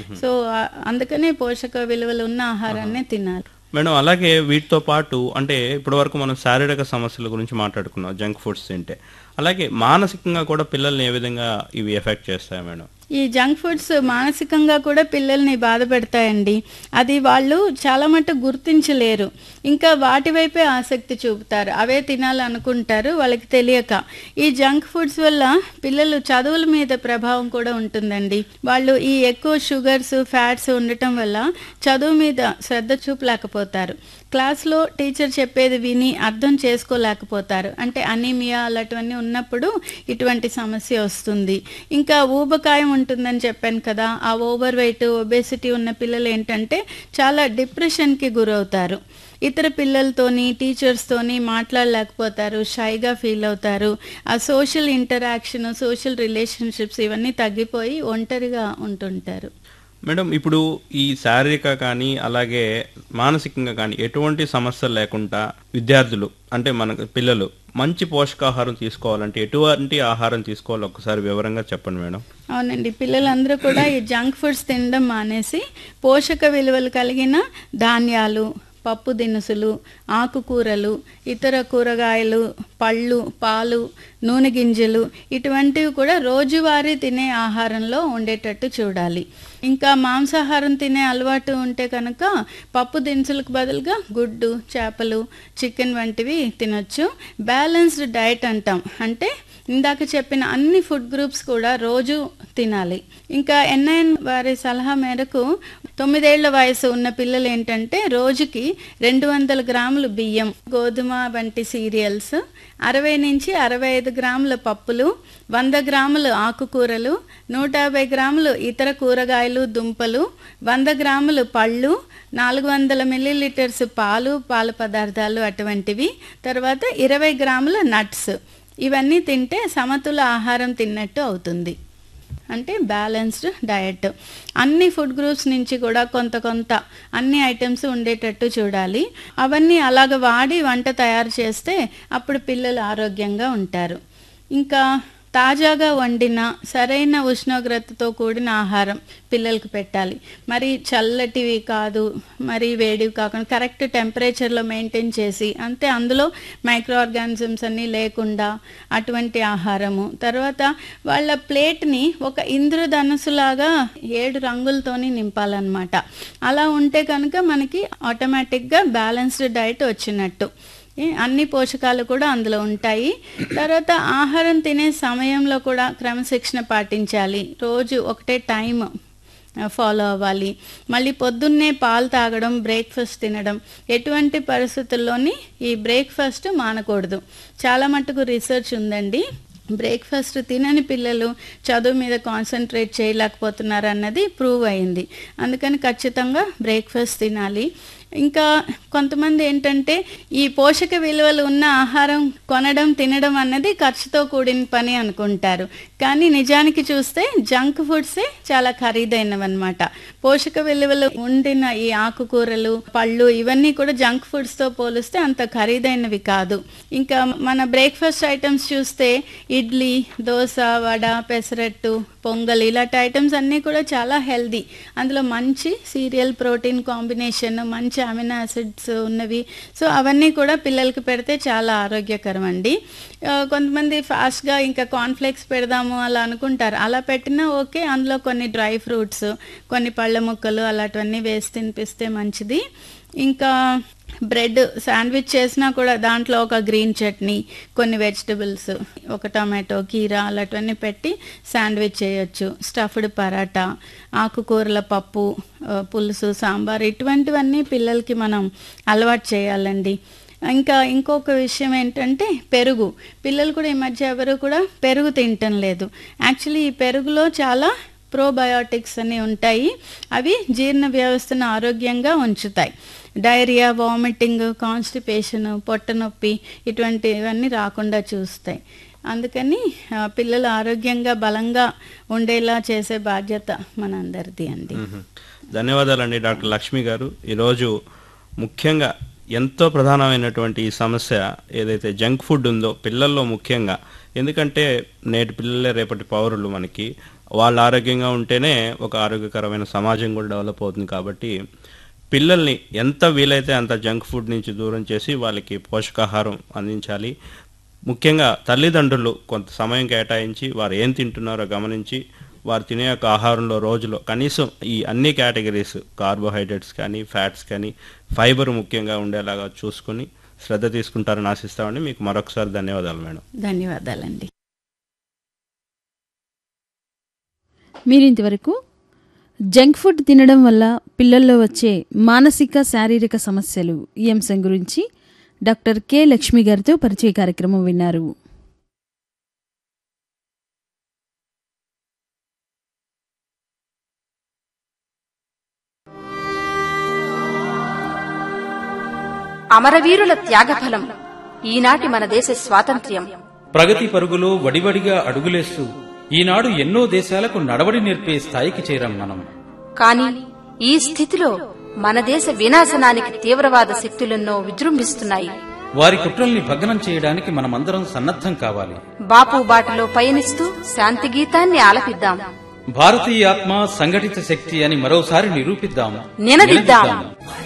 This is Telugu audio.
సో ఆ- అందుకనే పోషక విలువలు ఉన్న ఆహారాన్ని తినాలి మేడం అలాగే వీటితో పాటు అంటే ఇప్పటివరకు మనం శారీరక సమస్యల గురించి మాట్లాడుకున్నాం జంక్ ఫుడ్స్ తింటే అలాగే మానసికంగా కూడా పిల్లల్ని ఏ విధంగా ఇవి ఎఫెక్ట్ చేస్తాయి మేడం ఈ జంక్ ఫుడ్స్ మానసికంగా కూడా పిల్లల్ని బాధ పెడతాయండి అది వాళ్ళు చాలా మటుకు గుర్తించలేరు ఇంకా వాటి వైపే ఆసక్తి చూపుతారు అవే తినాలనుకుంటారు వాళ్ళకి తెలియక ఈ జంక్ ఫుడ్స్ వల్ల పిల్లలు చదువుల మీద ప్రభావం కూడా ఉంటుందండి వాళ్ళు ఈ ఎక్కువ షుగర్స్ ఫ్యాట్స్ ఉండటం వల్ల చదువు మీద శ్రద్ధ చూపలేకపోతారు క్లాస్లో టీచర్ చెప్పేది విని అర్థం చేసుకోలేకపోతారు అంటే అనీమియా అలాంటివన్నీ ఉన్నప్పుడు ఇటువంటి సమస్య వస్తుంది ఇంకా ఊబకాయం ఉంటుందని చెప్పాను కదా ఆ ఓవర్ వెయిట్ ఒబేసిటీ ఉన్న పిల్లలు ఏంటంటే చాలా డిప్రెషన్కి గురవుతారు ఇతర పిల్లలతోని టీచర్స్తోని మాట్లాడలేకపోతారు షైగా ఫీల్ అవుతారు ఆ సోషల్ ఇంటరాక్షన్ సోషల్ రిలేషన్షిప్స్ ఇవన్నీ తగ్గిపోయి ఒంటరిగా ఉంటుంటారు మేడం ఇప్పుడు ఈ శారీరక కానీ అలాగే మానసికంగా కానీ ఎటువంటి సమస్యలు లేకుండా విద్యార్థులు అంటే మన పిల్లలు మంచి పోషకాహారం తీసుకోవాలంటే ఎటువంటి ఆహారం తీసుకోవాలో ఒకసారి వివరంగా చెప్పండి మేడం అవునండి పిల్లలందరూ కూడా ఈ జంక్ ఫుడ్స్ తినడం మానేసి పోషక విలువలు కలిగిన ధాన్యాలు పప్పు దినుసులు ఆకుకూరలు ఇతర కూరగాయలు పళ్ళు పాలు నూనె గింజలు ఇటువంటివి కూడా రోజువారీ తినే ఆహారంలో ఉండేటట్టు చూడాలి ఇంకా మాంసాహారం తినే అలవాటు ఉంటే కనుక పప్పు దినుసులకు బదులుగా గుడ్డు చేపలు చికెన్ వంటివి తినొచ్చు బ్యాలెన్స్డ్ డయట్ అంటాం అంటే ఇందాక చెప్పిన అన్ని ఫుడ్ గ్రూప్స్ కూడా రోజు తినాలి ఇంకా ఎన్ఐఎన్ వారి సలహా మేరకు తొమ్మిదేళ్ల వయసు ఉన్న పిల్లలు ఏంటంటే రోజుకి రెండు వందల గ్రాములు బియ్యం గోధుమ వంటి సీరియల్స్ అరవై నుంచి అరవై ఐదు గ్రాముల పప్పులు వంద గ్రాములు ఆకుకూరలు నూట యాభై గ్రాములు ఇతర కూరగాయలు దుంపలు వంద గ్రాములు పళ్ళు నాలుగు వందల మిల్లీలీటర్స్ పాలు పాల పదార్థాలు అటువంటివి తర్వాత ఇరవై గ్రాముల నట్స్ ఇవన్నీ తింటే సమతుల ఆహారం తిన్నట్టు అవుతుంది అంటే బ్యాలెన్స్డ్ డయట్ అన్ని ఫుడ్ గ్రూప్స్ నుంచి కూడా కొంత కొంత అన్ని ఐటమ్స్ ఉండేటట్టు చూడాలి అవన్నీ అలాగ వాడి వంట తయారు చేస్తే అప్పుడు పిల్లలు ఆరోగ్యంగా ఉంటారు ఇంకా తాజాగా వండిన సరైన ఉష్ణోగ్రతతో కూడిన ఆహారం పిల్లలకు పెట్టాలి మరి చల్లటివి కాదు మరి వేడివి కాకుండా కరెక్ట్ టెంపరేచర్లో మెయింటైన్ చేసి అంతే అందులో మైక్రో ఆర్గానిజమ్స్ అన్నీ లేకుండా అటువంటి ఆహారము తర్వాత వాళ్ళ ప్లేట్ని ఒక ఇంద్రధనుసులాగా ఏడు రంగులతోని నింపాలన్నమాట అలా ఉంటే కనుక మనకి ఆటోమేటిక్గా బ్యాలెన్స్డ్ డైట్ వచ్చినట్టు ఏ, అన్ని పోషకాలు కూడా అందులో ఉంటాయి తర్వాత ఆహారం తినే సమయంలో కూడా క్రమశిక్షణ పాటించాలి రోజు ఒకటే టైం ఫాలో అవ్వాలి మళ్ళీ పొద్దున్నే పాలు తాగడం బ్రేక్ఫాస్ట్ తినడం ఎటువంటి పరిస్థితుల్లోని ఈ బ్రేక్ఫాస్ట్ మానకూడదు చాలా మటుకు రీసెర్చ్ ఉందండి బ్రేక్ఫాస్ట్ తినని పిల్లలు చదువు మీద కాన్సన్ట్రేట్ చేయలేకపోతున్నారు అన్నది ప్రూవ్ అయింది అందుకని ఖచ్చితంగా బ్రేక్ఫాస్ట్ తినాలి ఇంకా కొంతమంది ఏంటంటే ఈ పోషక విలువలు ఉన్న ఆహారం కొనడం తినడం అన్నది ఖర్చుతో కూడిన పని అనుకుంటారు కానీ నిజానికి చూస్తే జంక్ ఫుడ్సే చాలా ఖరీదైనవన్నమాట పోషక విలువలు ఉండిన ఈ ఆకుకూరలు పళ్ళు ఇవన్నీ కూడా జంక్ ఫుడ్స్తో పోలిస్తే అంత ఖరీదైనవి కాదు ఇంకా మన బ్రేక్ఫాస్ట్ ఐటమ్స్ చూస్తే ఇడ్లీ దోశ వడ పెసరట్టు పొంగల్ ఇలాంటి ఐటమ్స్ అన్నీ కూడా చాలా హెల్దీ అందులో మంచి సీరియల్ ప్రోటీన్ కాంబినేషన్ మంచి అమినో యాసిడ్స్ ఉన్నవి సో అవన్నీ కూడా పిల్లలకి పెడితే చాలా ఆరోగ్యకరం అండి ఆ, కొంతమంది ఫాస్ట్గా ఇంకా కాన్ఫ్లెక్స్ పెడదాము అలా అనుకుంటారు అలా పెట్టినా ఓకే అందులో కొన్ని డ్రై ఫ్రూట్స్ కొన్ని పళ్ళ ముక్కలు అలాంటివన్నీ వేసి తినిపిస్తే మంచిది ఇంకా బ్రెడ్ శాండ్విచ్ చేసినా కూడా దాంట్లో ఒక గ్రీన్ చట్నీ కొన్ని వెజిటబుల్స్ ఒక టమాటో కీరా అలాంటివన్నీ పెట్టి శాండ్విచ్ చేయొచ్చు స్టఫ్డ్ పరాటా ఆకుకూరల పప్పు ఆ, పులుసు సాంబార్ ఇటువంటివన్నీ పిల్లలకి మనం అలవాటు చేయాలండి ఇంకా ఇంకొక విషయం ఏంటంటే పెరుగు పిల్లలు కూడా ఈ మధ్య ఎవరు కూడా పెరుగు తినటం లేదు యాక్చువల్లీ ఈ పెరుగులో చాలా ప్రోబయోటిక్స్ అని ఉంటాయి అవి జీర్ణ వ్యవస్థను ఆరోగ్యంగా ఉంచుతాయి డైరియా వామిటింగ్ కాన్స్టిపేషన్ పొట్ట నొప్పి ఇటువంటివన్నీ రాకుండా చూస్తాయి అందుకని ఆ, పిల్లలు ఆరోగ్యంగా బలంగా ఉండేలా చేసే బాధ్యత మనందరిది అండి మ్మ్. ధన్యవాదాలండి డాక్టర్ లక్ష్మి గారు ఈరోజు ముఖ్యంగా ఎంతో ప్రధానమైనటువంటి ఈ సమస్య ఏదైతే జంక్ ఫుడ్ ఉందో పిల్లల్లో ముఖ్యంగా ఎందుకంటే నేటి పిల్లలే రేపటి పౌరులు మనకి వాళ్ళు ఆరోగ్యంగా ఉంటేనే ఒక ఆరోగ్యకరమైన సమాజం కూడా డెవలప్ అవుతుంది కాబట్టి పిల్లల్ని ఎంత వీలైతే అంత జంక్ ఫుడ్ నుంచి దూరం చేసి వాళ్ళకి పోషకాహారం అందించాలి ముఖ్యంగా తల్లిదండ్రులు కొంత సమయం కేటాయించి వారు ఏం తింటున్నారో గమనించి వారు తినే యొక్క ఆహారంలో రోజులో కనీసం ఈ అన్ని కేటగిరీస్ కార్బోహైడ్రేట్స్ కానీ ఫ్యాట్స్ కానీ ఫైబర్ ముఖ్యంగా ఉండేలాగా చూసుకొని శ్రద్ధ తీసుకుంటారని ఆశిస్తామండి మీకు మరొకసారి ధన్యవాదాలు మేడం ధన్యవాదాలండి మీరింతవరకు జంక్ ఫుడ్ తినడం వల్ల పిల్లల్లో వచ్చే మానసిక శారీరక సమస్యలు ఈ అంశం గురించి డాక్టర్ కె లక్ష్మి గారితో పరిచయ కార్యక్రమం విన్నారు అమరవీరుల త్యాగఫలం ఈనాటి మన దేశ స్వాతంత్ర్యం ప్రగతి పరుగులో వడివడిగా అడుగులేస్తూ ఈనాడు ఎన్నో దేశాలకు నడవడి నేర్పే స్థాయికి చేరాం మనం కాని ఈ స్థితిలో మన దేశ వినాశనానికి తీవ్రవాద శక్తులెన్నో విజృంభిస్తున్నాయి వారి కుట్రల్ని భగ్నం చేయడానికి మనమందరం సన్నద్ధం కావాలి బాపు బాటలో పయనిస్తూ శాంతి గీతాన్ని ఆలపిద్దాం భారతీయ ఆత్మ సంఘటిత శక్తి అని మరోసారి నిరూపిద్దాం నినదిద్దాం